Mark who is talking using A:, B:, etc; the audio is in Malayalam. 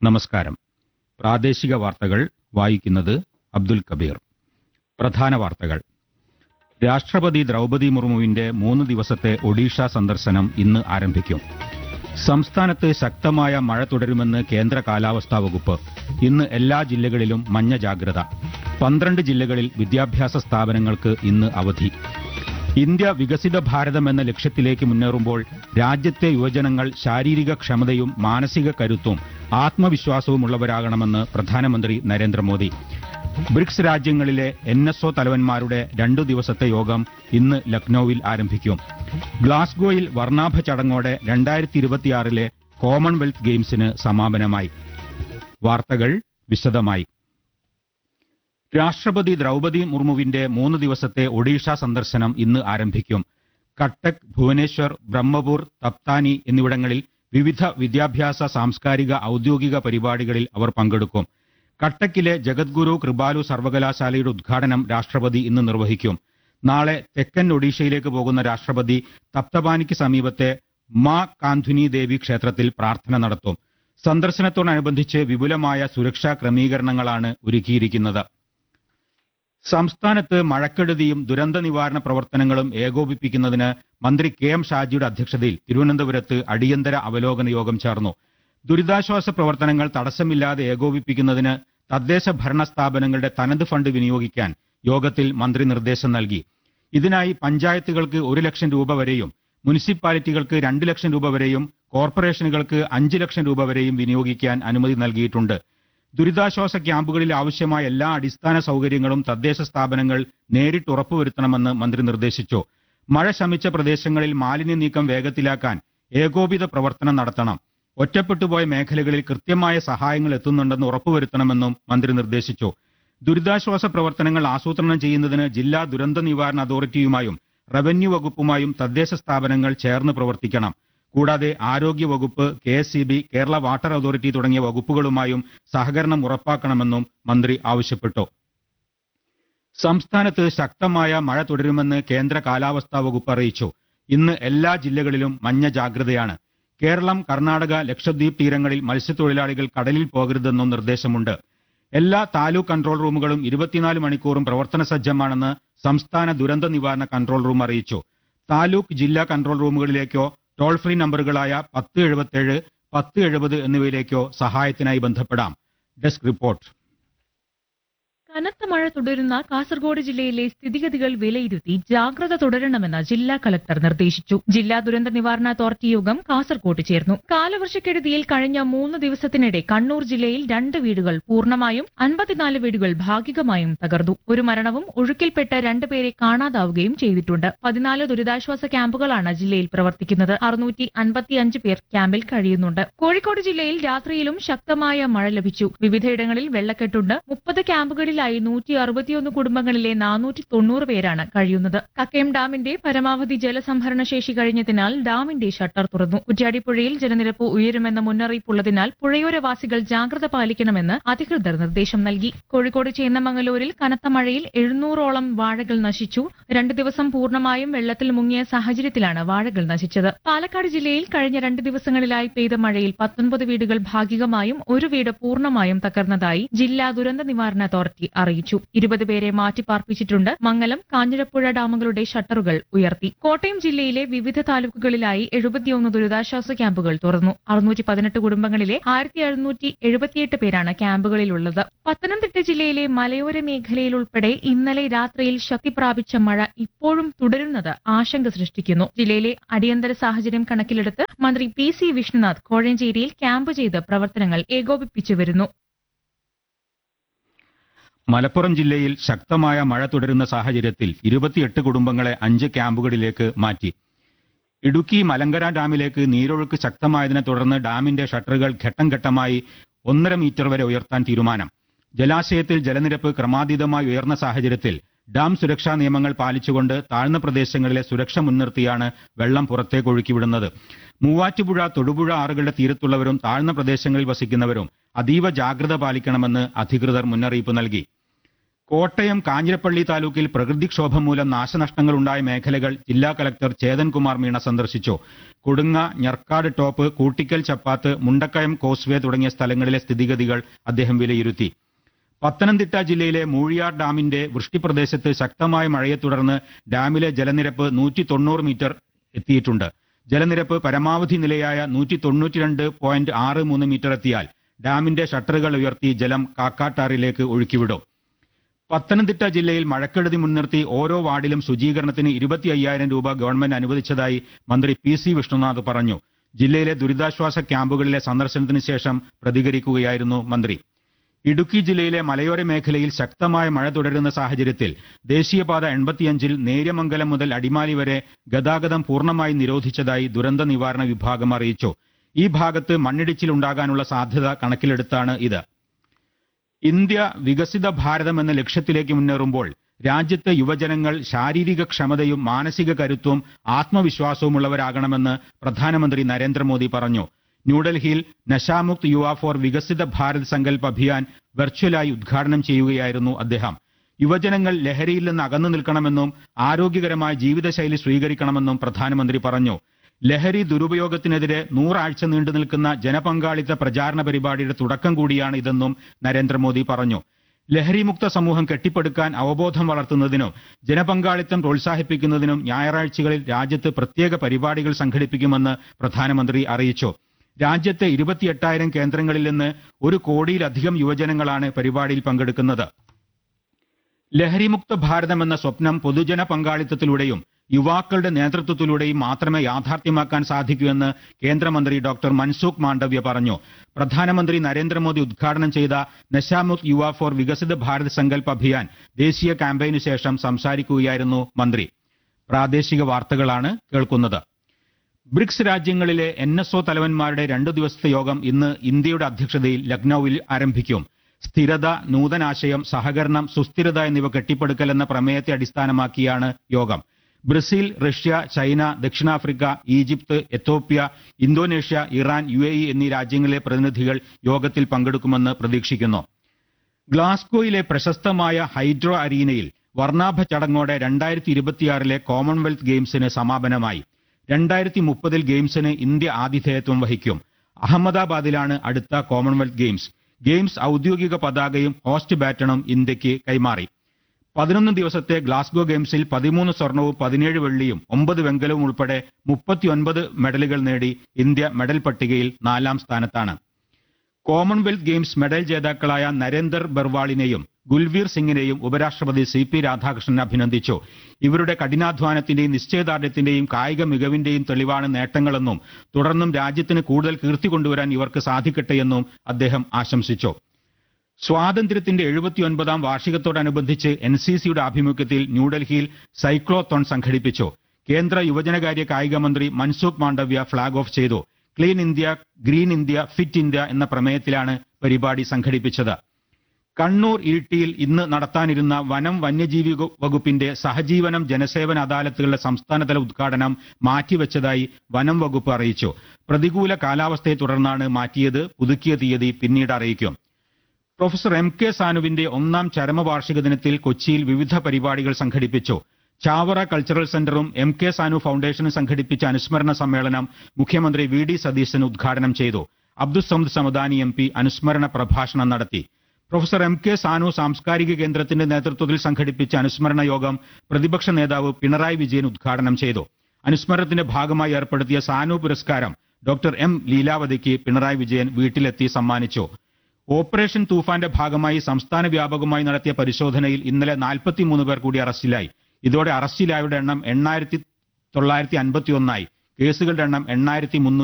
A: നമസ്കാരം പ്രാദേശിക വാർത്തകൾ വായിക്കുന്നത് അബ്ദുൽ കബീർ പ്രധാന വാർത്തകൾ രാഷ്ട്രപതി ദ്രൗപദി മുർമുവിന്റെ മൂന്ന് ദിവസത്തെ ഒഡീഷ സന്ദർശനം ഇന്ന് ആരംഭിക്കും സംസ്ഥാനത്ത് ശക്തമായ മഴ തുടരുമെന്ന് കേന്ദ്ര കാലാവസ്ഥാ വകുപ്പ് ഇന്ന് എല്ലാ ജില്ലകളിലും മഞ്ഞ ജാഗ്രത പന്ത്രണ്ട് ജില്ലകളിൽ വിദ്യാഭ്യാസ സ്ഥാപനങ്ങൾക്ക് ഇന്ന് അവധി ഇന്ത്യ വികസിത ഭാരതം എന്ന ലക്ഷ്യത്തിലേക്ക് മുന്നേറുമ്പോൾ രാജ്യത്തെ യുവജനങ്ങൾ ശാരീരിക ക്ഷമതയും മാനസിക കരുത്തും ആത്മവിശ്വാസവും ഉള്ളവരാകണമെന്ന് പ്രധാനമന്ത്രി നരേന്ദ്രമോദി ബ്രിക്സ് രാജ്യങ്ങളിലെ എൻ എസ് ഒ തലവന്മാരുടെ രണ്ടു ദിവസത്തെ യോഗം ഇന്ന് ലക്നൌവിൽ ആരംഭിക്കും ഗ്ലാസ്ഗോയിൽ വർണ്ണാഭ ചടങ്ങോടെ രണ്ടായിരത്തി ഇരുപത്തിയാറിലെ കോമൺവെൽത്ത് ഗെയിംസിന് സമാപനമായി വാർത്തകൾ വിശദമായി രാഷ്ട്രപതി ദ്രൗപദി മുർമുവിന്റെ മൂന്ന് ദിവസത്തെ ഒഡീഷ സന്ദർശനം ഇന്ന് ആരംഭിക്കും കട്ടക് ഭുവനേശ്വർ ബ്രഹ്മപൂർ തപ്താനി എന്നിവിടങ്ങളിൽ വിവിധ വിദ്യാഭ്യാസ സാംസ്കാരിക ഔദ്യോഗിക പരിപാടികളിൽ അവർ പങ്കെടുക്കും കട്ടക്കിലെ ജഗദ്ഗുരു കൃപാലു സർവകലാശാലയുടെ ഉദ്ഘാടനം രാഷ്ട്രപതി ഇന്ന് നിർവഹിക്കും നാളെ തെക്കൻ ഒഡീഷയിലേക്ക് പോകുന്ന രാഷ്ട്രപതി തപ്തപാനിക്ക് സമീപത്തെ മാ കാന്ധുനി ദേവി ക്ഷേത്രത്തിൽ പ്രാർത്ഥന നടത്തും സന്ദർശനത്തോടനുബന്ധിച്ച് വിപുലമായ സുരക്ഷാ ക്രമീകരണങ്ങളാണ് ഒരുക്കിയിരിക്കുന്നത് സംസ്ഥാനത്ത് മഴക്കെടുതിയും ദുരന്ത നിവാരണ പ്രവർത്തനങ്ങളും ഏകോപിപ്പിക്കുന്നതിന് മന്ത്രി കെ എം ഷാജിയുടെ അധ്യക്ഷതയിൽ തിരുവനന്തപുരത്ത് അടിയന്തര അവലോകന യോഗം ചേർന്നു ദുരിതാശ്വാസ പ്രവർത്തനങ്ങൾ തടസ്സമില്ലാതെ ഏകോപിപ്പിക്കുന്നതിന് തദ്ദേശ ഭരണ സ്ഥാപനങ്ങളുടെ തനത് ഫണ്ട് വിനിയോഗിക്കാൻ യോഗത്തിൽ മന്ത്രി നിർദ്ദേശം നൽകി ഇതിനായി പഞ്ചായത്തുകൾക്ക് ഒരു ലക്ഷം രൂപ വരെയും മുനിസിപ്പാലിറ്റികൾക്ക് രണ്ട് ലക്ഷം രൂപ വരെയും കോർപ്പറേഷനുകൾക്ക് അഞ്ച് ലക്ഷം രൂപ വരെയും വിനിയോഗിക്കാൻ അനുമതി നൽകിയിട്ടുണ്ട് ദുരിതാശ്വാസ ക്യാമ്പുകളിൽ ആവശ്യമായ എല്ലാ അടിസ്ഥാന സൗകര്യങ്ങളും തദ്ദേശ സ്ഥാപനങ്ങൾ നേരിട്ട് ഉറപ്പുവരുത്തണമെന്ന് മന്ത്രി നിർദ്ദേശിച്ചു മഴ ശമിച്ച പ്രദേശങ്ങളിൽ മാലിന്യ നീക്കം വേഗത്തിലാക്കാൻ ഏകോപിത പ്രവർത്തനം നടത്തണം ഒറ്റപ്പെട്ടുപോയ മേഖലകളിൽ കൃത്യമായ സഹായങ്ങൾ എത്തുന്നുണ്ടെന്ന് ഉറപ്പുവരുത്തണമെന്നും മന്ത്രി നിർദ്ദേശിച്ചു ദുരിതാശ്വാസ പ്രവർത്തനങ്ങൾ ആസൂത്രണം ചെയ്യുന്നതിന് ജില്ലാ ദുരന്ത നിവാരണ അതോറിറ്റിയുമായും റവന്യൂ വകുപ്പുമായും തദ്ദേശ സ്ഥാപനങ്ങൾ ചേർന്ന് പ്രവർത്തിക്കണം കൂടാതെ ആരോഗ്യ വകുപ്പ് K S Kerala water authority തുടങ്ങിയ വകുപ്പുകളുമായും സഹകരണം ഉറപ്പാക്കണമെന്നും മന്ത്രി ആവശ്യപ്പെട്ടു സംസ്ഥാനത്ത് ശക്തമായ മഴ തുടരുമെന്ന് കേന്ദ്ര കാലാവസ്ഥാ വകുപ്പ് അറിയിച്ചു ഇന്ന് എല്ലാ ജില്ലകളിലും മഞ്ഞ ജാഗ്രതയാണ് കേരളം കർണാടക ലക്ഷദ്വീപ് തീരങ്ങളിൽ മത്സ്യത്തൊഴിലാളികൾ കടലിൽ പോകരുതെന്നും നിർദ്ദേശമുണ്ട് എല്ലാ താലൂക്ക് കൺട്രോൾ റൂമുകളും ഇരുപത്തിനാല് മണിക്കൂറും പ്രവർത്തന സജ്ജമാണെന്ന് സംസ്ഥാന ദുരന്ത നിവാരണ കൺട്രോൾ റൂം അറിയിച്ചു താലൂക്ക് ജില്ലാ കൺട്രോൾ റൂമുകളിലേക്കോ ടോൾ ഫ്രീ നമ്പറുകളായ പത്ത് എഴുപത്തേഴ് പത്ത് എഴുപത് എന്നിവയിലേക്കോ സഹായത്തിനായി ബന്ധപ്പെടാം ഡെസ്ക് റിപ്പോർട്ട്
B: കനത്ത മഴ തുടരുന്ന കാസർഗോഡ് ജില്ലയിലെ സ്ഥിതിഗതികൾ വിലയിരുത്തി ജാഗ്രത തുടരണമെന്ന് ജില്ലാ കളക്ടർ നിർദ്ദേശിച്ചു ജില്ലാ ദുരന്ത നിവാരണ അതോറിറ്റി യോഗം കാസർഗോഡ് ചേർന്നു കാലവർഷക്കെടുതിയിൽ കഴിഞ്ഞ മൂന്ന് ദിവസത്തിനിടെ കണ്ണൂർ ജില്ലയിൽ രണ്ട് വീടുകൾ പൂർണ്ണമായും അൻപത്തിനാല് വീടുകൾ ഭാഗികമായും തകർന്നു ഒരു മരണവും ഒഴുക്കിൽപ്പെട്ട് രണ്ടുപേരെ കാണാതാവുകയും ചെയ്തിട്ടുണ്ട് പതിനാല് ദുരിതാശ്വാസ ക്യാമ്പുകളാണ് ജില്ലയിൽ പ്രവർത്തിക്കുന്നത് അറുന്നൂറ്റി അൻപത്തിയഞ്ച് പേർ ക്യാമ്പിൽ കഴിയുന്നുണ്ട് കോഴിക്കോട് ജില്ലയിൽ രാത്രിയിലും ശക്തമായ മഴ ലഭിച്ചു വിവിധയിടങ്ങളിൽ വെള്ളക്കെട്ടുണ്ട് മുപ്പത് ക്യാമ്പുകളിലായി നൂറ്റി അറുപത്തിയൊന്ന് കുടുംബങ്ങളിലെ നാനൂറ്റി തൊണ്ണൂറ് പേരാണ് കഴിയുന്നത് കക്കയം ഡാമിന്റെ പരമാവധി ജലസംഭരണ ശേഷി കഴിഞ്ഞതിനാൽ ഡാമിന്റെ ഷട്ടർ തുറന്നു കുറ്റ്യാടിപ്പുഴയിൽ ജലനിരപ്പ് ഉയരുമെന്ന മുന്നറിയിപ്പുള്ളതിനാൽ പുഴയോരവാസികൾ ജാഗ്രത പാലിക്കണമെന്ന് അധികൃതർ നിർദ്ദേശം നൽകി കോഴിക്കോട് ചേന്നമംഗലൂരിൽ കനത്ത മഴയിൽ എഴുന്നൂറോളം വാഴകൾ നശിച്ചു രണ്ടു ദിവസം പൂർണ്ണമായും വെള്ളത്തിൽ മുങ്ങിയ സാഹചര്യത്തിലാണ് വാഴകൾ നശിച്ചത് പാലക്കാട് ജില്ലയിൽ കഴിഞ്ഞ രണ്ട് ദിവസങ്ങളിലായി പെയ്ത മഴയിൽ പത്തൊൻപത് വീടുകൾ ഭാഗികമായും ഒരു വീട് പൂർണ്ണമായും തകർന്നതായി ജില്ലാ ദുരന്ത നിവാരണ അതോറിറ്റി അറിയിച്ചു ഇരുപത് പേരെ മാറ്റിപ്പാർപ്പിച്ചിട്ടുണ്ട് മംഗലം കാഞ്ഞിരപ്പുഴ ഡാമുകളുടെ ഷട്ടറുകൾ ഉയർത്തി കോട്ടയം ജില്ലയിലെ വിവിധ താലൂക്കുകളിലായി എഴുപത്തിയൊന്ന് ദുരിതാശ്വാസ ക്യാമ്പുകൾ തുറന്നു അറുന്നൂറ്റി പതിനെട്ട് കുടുംബങ്ങളിലെ ആയിരത്തി എഴുന്നൂറ്റി എഴുപത്തിയെട്ട് പേരാണ് ക്യാമ്പുകളിലുള്ളത് പത്തനംതിട്ട ജില്ലയിലെ മലയോര മേഖലയിൽ ഉൾപ്പെടെ ഇന്നലെ രാത്രിയിൽ ശക്തി പ്രാപിച്ച മഴ ഇപ്പോഴും തുടരുന്നത് ആശങ്ക സൃഷ്ടിക്കുന്നു ജില്ലയിലെ അടിയന്തര സാഹചര്യം കണക്കിലെടുത്ത് മന്ത്രി പി സി വിഷ്ണുനാഥ് കോഴഞ്ചേരിയിൽ ക്യാമ്പ് ചെയ്ത് പ്രവർത്തനങ്ങൾ ഏകോപിപ്പിച്ചു വരുന്നു
A: മലപ്പുറം ജില്ലയിൽ ശക്തമായ മഴ തുടരുന്ന സാഹചര്യത്തിൽ ഇരുപത്തിയെട്ട് കുടുംബങ്ങളെ അഞ്ച് ക്യാമ്പുകളിലേക്ക് മാറ്റി ഇടുക്കി മലങ്കര ഡാമിലേക്ക് നീരൊഴുക്ക് ശക്തമായതിനെ തുടർന്ന് ഡാമിന്റെ ഷട്ടറുകൾ ഘട്ടം ഘട്ടമായി ഒന്നര മീറ്റർ വരെ ഉയർത്താൻ തീരുമാനം ജലാശയത്തിൽ ജലനിരപ്പ് ക്രമാതീതമായി ഉയർന്ന സാഹചര്യത്തിൽ ഡാം സുരക്ഷാ നിയമങ്ങൾ പാലിച്ചുകൊണ്ട് താഴ്ന്ന പ്രദേശങ്ങളിലെ സുരക്ഷ മുൻനിർത്തിയാണ് വെള്ളം പുറത്തേക്ക് ഒഴുക്കിവിടുന്നത് മൂവാറ്റുപുഴ തൊടുപുഴ ആറുകളുടെ തീരത്തുള്ളവരും താഴ്ന്ന പ്രദേശങ്ങളിൽ വസിക്കുന്നവരും അതീവ ജാഗ്രത പാലിക്കണമെന്ന് അധികൃതർ മുന്നറിയിപ്പ് നൽകി കോട്ടയം കാഞ്ഞിരപ്പള്ളി താലൂക്കിൽ പ്രകൃതിക്ഷോഭം മൂലം നാശനഷ്ടങ്ങളുണ്ടായ മേഖലകൾ ജില്ലാ കലക്ടർ ചേതൻകുമാർ മീണ സന്ദർശിച്ചു കൊടുങ്ങ ഞർക്കാട് ടോപ്പ് കൂട്ടിക്കൽ ചപ്പാത്ത് മുണ്ടക്കയം കോസ്വേ തുടങ്ങിയ സ്ഥലങ്ങളിലെ സ്ഥിതിഗതികൾ അദ്ദേഹം വിലയിരുത്തി പത്തനംതിട്ട ജില്ലയിലെ മൂഴിയാർ ഡാമിന്റെ വൃഷ്ടിപ്രദേശത്ത് ശക്തമായ മഴയെ തുടർന്ന് ഡാമിലെ ജലനിരപ്പ് നൂറ്റി തൊണ്ണൂറ് മീറ്റർ എത്തിയിട്ടുണ്ട് ജലനിരപ്പ് പരമാവധി നിലയായ നൂറ്റി തൊണ്ണൂറ്റിരണ്ട് പോയിന്റ് ആറ് മൂന്ന് മീറ്റർ എത്തിയാൽ ഡാമിന്റെ ഷട്ടറുകൾ ഉയർത്തി ജലം കാക്കാട്ടാറിലേക്ക് ഒഴുക്കിവിടും പത്തനംതിട്ട ജില്ലയിൽ മഴക്കെടുതി മുൻനിർത്തി ഓരോ വാർഡിലും ശുചീകരണത്തിന് ഇരുപത്തി അയ്യായിരം രൂപ ഗവൺമെന്റ് അനുവദിച്ചതായി മന്ത്രി പി സി വിഷ്ണുനാഥ് പറഞ്ഞു ജില്ലയിലെ ദുരിതാശ്വാസ ക്യാമ്പുകളിലെ സന്ദർശനത്തിന് ശേഷം പ്രതികരിക്കുകയായിരുന്നു മന്ത്രി ഇടുക്കി ജില്ലയിലെ മലയോര മേഖലയിൽ ശക്തമായ മഴ തുടരുന്ന സാഹചര്യത്തിൽ ദേശീയപാത എൺപത്തിയഞ്ചിൽ നേര്യമംഗലം മുതൽ അടിമാലി വരെ ഗതാഗതം പൂർണ്ണമായി നിരോധിച്ചതായി ദുരന്ത നിവാരണ വിഭാഗം അറിയിച്ചു ഈ ഭാഗത്ത് മണ്ണിടിച്ചിലുണ്ടാകാനുള്ള സാധ്യത കണക്കിലെടുത്താണ് ഇത് ഇന്ത്യ വികസിത ഭാരതം എന്ന ലക്ഷ്യത്തിലേക്ക് മുന്നേറുമ്പോൾ രാജ്യത്തെ യുവജനങ്ങൾ ശാരീരിക ക്ഷമതയും മാനസിക കരുത്തും ആത്മവിശ്വാസവുമുള്ളവരാകണമെന്ന് പ്രധാനമന്ത്രി നരേന്ദ്രമോദി പറഞ്ഞു ന്യൂഡൽഹിയിൽ നശാമുക്ത് യുവ ഫോർ വികസിത ഭാരത് സങ്കൽപ് അഭിയാൻ വെർച്വലായി ഉദ്ഘാടനം ചെയ്യുകയായിരുന്നു അദ്ദേഹം യുവജനങ്ങൾ ലഹരിയിൽ നിന്ന് അകന്നു നിൽക്കണമെന്നും ആരോഗ്യകരമായ ജീവിതശൈലി സ്വീകരിക്കണമെന്നും പ്രധാനമന്ത്രി പറഞ്ഞു ലഹരി ദുരുപയോഗത്തിനെതിരെ നൂറാഴ്ച നീണ്ടു നിൽക്കുന്ന ജനപങ്കാളിത്ത പ്രചാരണ പരിപാടിയുടെ തുടക്കം കൂടിയാണ് ഇതെന്നും നരേന്ദ്രമോദി പറഞ്ഞു ലഹരിമുക്ത സമൂഹം കെട്ടിപ്പടുക്കാൻ അവബോധം വളർത്തുന്നതിനും ജനപങ്കാളിത്തം പ്രോത്സാഹിപ്പിക്കുന്നതിനും ഞായറാഴ്ചകളിൽ രാജ്യത്ത് പ്രത്യേക പരിപാടികൾ സംഘടിപ്പിക്കുമെന്ന് പ്രധാനമന്ത്രി അറിയിച്ചു രാജ്യത്തെ ഇരുപത്തിയെട്ടായിരം കേന്ദ്രങ്ങളിൽ നിന്ന് ഒരു കോടിയിലധികം യുവജനങ്ങളാണ് പരിപാടിയിൽ പങ്കെടുക്കുന്നത് ലഹരിമുക്ത ഭാരതം എന്ന സ്വപ്നം പൊതുജന പങ്കാളിത്തത്തിലൂടെയും യുവാക്കളുടെ നേതൃത്വത്തിലൂടെയും മാത്രമേ യാഥാർത്ഥ്യമാക്കാൻ സാധിക്കൂ എന്ന് കേന്ദ്രമന്ത്രി ഡോക്ടർ മൻസുഖ് മാണ്ഡവ്യ പറഞ്ഞു പ്രധാനമന്ത്രി നരേന്ദ്രമോദി ഉദ്ഘാടനം ചെയ്ത നശാമുക്ത് യുവ ഫോർ വികസിത ഭാരത് സങ്കൽപ് അഭിയാൻ ദേശീയ ക്യാമ്പയിനു ശേഷം സംസാരിക്കുകയായിരുന്നു മന്ത്രി പ്രാദേശിക വാർത്തകളാണ് കേൾക്കുന്നത് ബ്രിക്സ് രാജ്യങ്ങളിലെ എൻ എസ് ഒ തലവന്മാരുടെ രണ്ടു ദിവസത്തെ യോഗം ഇന്ന് ഇന്ത്യയുടെ അധ്യക്ഷതയിൽ ലക്നൌവിൽ ആരംഭിക്കും സ്ഥിരത നൂതനാശയം സഹകരണം സുസ്ഥിരത എന്നിവ കെട്ടിപ്പടുക്കൽ എന്ന പ്രമേയത്തെ അടിസ്ഥാനമാക്കിയാണ് യോഗം ബ്രസീൽ റഷ്യ ചൈന ദക്ഷിണാഫ്രിക്ക ഈജിപ്ത് എത്തോപ്യ ഇന്തോനേഷ്യ ഇറാൻ യു എന്നീ രാജ്യങ്ങളിലെ പ്രതിനിധികൾ യോഗത്തിൽ പങ്കെടുക്കുമെന്ന് പ്രതീക്ഷിക്കുന്നു ഗ്ലാസ്ഗോയിലെ പ്രശസ്തമായ ഹൈഡ്രോ അരീനയിൽ വർണ്ണാഭ ചടങ്ങോടെ രണ്ടായിരത്തി ഇരുപത്തിയാറിലെ കോമൺവെൽത്ത് ഗെയിംസിന് സമാപനമായി രണ്ടായിരത്തി മുപ്പതിൽ ഗെയിംസിന് ഇന്ത്യ ആതിഥേയത്വം വഹിക്കും അഹമ്മദാബാദിലാണ് അടുത്ത കോമൺവെൽത്ത് ഗെയിംസ് ഗെയിംസ് ഔദ്യോഗിക പതാകയും ഹോസ്റ്റ് ബാറ്റണും ഇന്ത്യക്ക് കൈമാറി പതിനൊന്ന് ദിവസത്തെ ഗ്ലാസ്ഗോ ഗെയിംസിൽ പതിമൂന്ന് സ്വർണവും പതിനേഴ് വെള്ളിയും ഒമ്പത് വെങ്കലവും ഉൾപ്പെടെ മുപ്പത്തിയൊൻപത് മെഡലുകൾ നേടി ഇന്ത്യ മെഡൽ പട്ടികയിൽ നാലാം സ്ഥാനത്താണ് കോമൺവെൽത്ത് ഗെയിംസ് മെഡൽ ജേതാക്കളായ നരേന്ദർ ബർവാളിനെയും ഗുൽവീർ സിംഗിനെയും ഉപരാഷ്ട്രപതി സി പി രാധാകൃഷ്ണൻ അഭിനന്ദിച്ചു ഇവരുടെ കഠിനാധ്വാനത്തിന്റെയും നിശ്ചയദാർഢ്യത്തിന്റെയും കായിക മികവിന്റെയും തെളിവാണ് നേട്ടങ്ങളെന്നും തുടർന്നും രാജ്യത്തിന് കൂടുതൽ കീർത്തി കൊണ്ടുവരാൻ ഇവർക്ക് സാധിക്കട്ടെയെന്നും അദ്ദേഹം ആശംസിച്ചു സ്വാതന്ത്ര്യത്തിന്റെ എഴുപത്തിയൊൻപതാം വാർഷികത്തോടനുബന്ധിച്ച് എൻ സി സിയുടെ ആഭിമുഖ്യത്തിൽ ന്യൂഡൽഹിയിൽ സൈക്ലോത്തോൺ സംഘടിപ്പിച്ചു കേന്ദ്ര യുവജനകാര്യ കായിക മന്ത്രി മൻസുഖ് മാണ്ഡവ്യ ഫ്ളാഗ് ഓഫ് ചെയ്തു clean India green India fit India എന്ന പ്രമേയത്തിലാണ് പരിപാടി സംഘടിപ്പിച്ചത് കണ്ണൂർ ഇരിട്ടിയിൽ ഇന്ന് നടത്താനിരുന്ന വനം വന്യജീവി വകുപ്പിന്റെ സഹജീവനം ജനസേവന അദാലത്തുകളുടെ സംസ്ഥാനതല ഉദ്ഘാടനം മാറ്റിവെച്ചതായി വനം വകുപ്പ് അറിയിച്ചു പ്രതികൂല കാലാവസ്ഥയെ തുടർന്നാണ് മാറ്റിയത് പുതുക്കിയ തീയതി പിന്നീട് അറിയിക്കും പ്രൊഫസർ എം കെ സാനുവിന്റെ ഒന്നാം ചരമവാർഷിക ദിനത്തിൽ കൊച്ചിയിൽ വിവിധ പരിപാടികൾ സംഘടിപ്പിച്ചു ചാവറ കൾച്ചറൽ സെന്ററും എം കെ സാനു ഫൗണ്ടേഷനും സംഘടിപ്പിച്ച അനുസ്മരണ സമ്മേളനം മുഖ്യമന്ത്രി വി ഡി സതീശൻ ഉദ്ഘാടനം ചെയ്തു അബ്ദുസമദ് സമദാനി എം പി അനുസ്മരണ പ്രഭാഷണം നടത്തി പ്രൊഫസർ എം കെ സാനു സാംസ്കാരിക കേന്ദ്രത്തിന്റെ നേതൃത്വത്തിൽ സംഘടിപ്പിച്ച അനുസ്മരണ യോഗം പ്രതിപക്ഷ നേതാവ് പിണറായി വിജയൻ ഉദ്ഘാടനം ചെയ്തു അനുസ്മരണത്തിന്റെ ഭാഗമായി ഏർപ്പെടുത്തിയ സാനു പുരസ്കാരം ഡോക്ടർ എം ലീലാവതിക്ക് പിണറായി വിജയൻ വീട്ടിലെത്തി സമ്മാനിച്ചു ഓപ്പറേഷൻ തൂഫാന്റെ ഭാഗമായി സംസ്ഥാന വ്യാപകമായി നടത്തിയ പരിശോധനയിൽ ഇന്നലെ നാൽപ്പത്തിമൂന്ന് പേർ കൂടി അറസ്റ്റിലായി ഇതോടെ അറസ്റ്റിലായവരുടെ എണ്ണം എണ്ണായിരത്തി തൊള്ളായിരത്തി അൻപത്തിയൊന്നായി കേസുകളുടെ എണ്ണം എണ്ണായിരത്തി